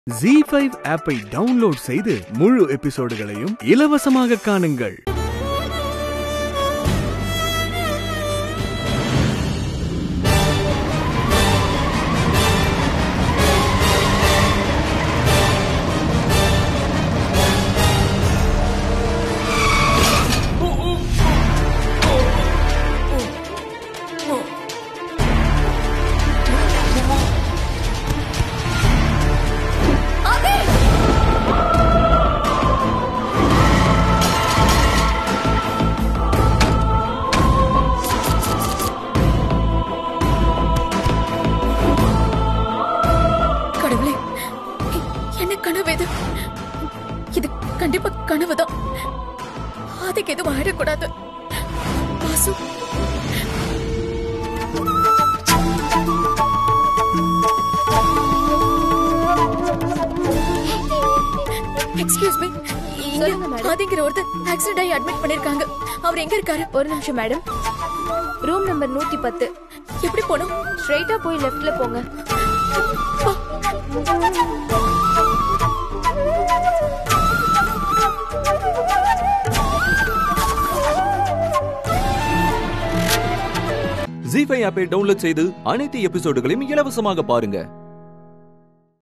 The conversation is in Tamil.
ஜி ஃபைவ் ஆப்பை டவுன்லோட் செய்து முழு எபிசோடுகளையும் இலவசமாக காணுங்கள் கடவுளே எ- என்ன கனவு இது இது கண்டிப்பா கனவுதான் அதுக்கு எதுவும் ஆயிடக்கூடாது வாசு எக்ஸ்கியூஸ் மீ சொல்லுங்க, madam. ஆதிங்கிற ஒருத்தர் ஆக்சிடென்ட் ஆகி அட்மிட் பண்ணிருக்காங்க அவர் எங்க இருக்காரு ஒரு நிமிஷம் மேடம் ரூம் நம்பர் நூத்தி பத்து எப்படி போனோம் ஸ்ட்ரைட்டா போய் லெஃப்ட்ல போங்க ஜி ஃபைவ் ஆப்பை டவுன்லோட் செய்து அனைத்து எபிசோடுகளையும் இலவசமாக பாருங்க